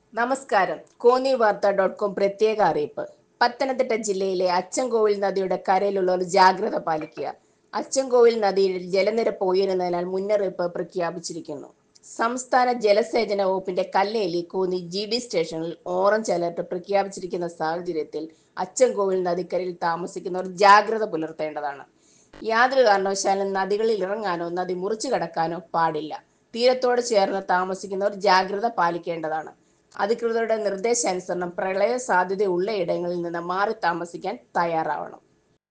നമസ്കാരം കോന്നി വാർത്ത dot com പ്രത്യേക അറിയിപ്പ് പത്തനംതിട്ട ജില്ലയിലെ അച്ചൻകോവിൽ നദിയുടെ കരയിലുള്ളവർ ജാഗ്രത പാലിക്കുക അച്ചൻകോവിൽ നദിയിൽ ജലനിരപ്പ് ഉയരുന്നതിനാൽ മുന്നറിയിപ്പ് പ്രഖ്യാപിച്ചിരിക്കുന്നു സംസ്ഥാന ജലസേചന വകുപ്പിന്റെ കല്ലേലി കോന്നി ജി ഡി സ്റ്റേഷനിൽ ഓറഞ്ച് അലർട്ട് പ്രഖ്യാപിച്ചിരിക്കുന്ന സാഹചര്യത്തിൽ അച്ചൻകോവിൽ നദിക്കരയിൽ താമസിക്കുന്നവർ ജാഗ്രത പുലർത്തേണ്ടതാണ് യാതൊരു കാരണവശാലും നദികളിൽ ഇറങ്ങാനോ നദി മുറിച്ചു കടക്കാനോ പാടില്ല തീരത്തോട് ചേർന്ന് താമസിക്കുന്നവർ ജാഗ്രത പാലിക്കേണ്ടതാണ് അധികൃതരുടെ നിർദ്ദേശാനുസരണം പ്രളയ സാധ്യതയുള്ള ഇടങ്ങളിൽ നിന്ന് മാറി താമസിക്കാൻ തയ്യാറാവണം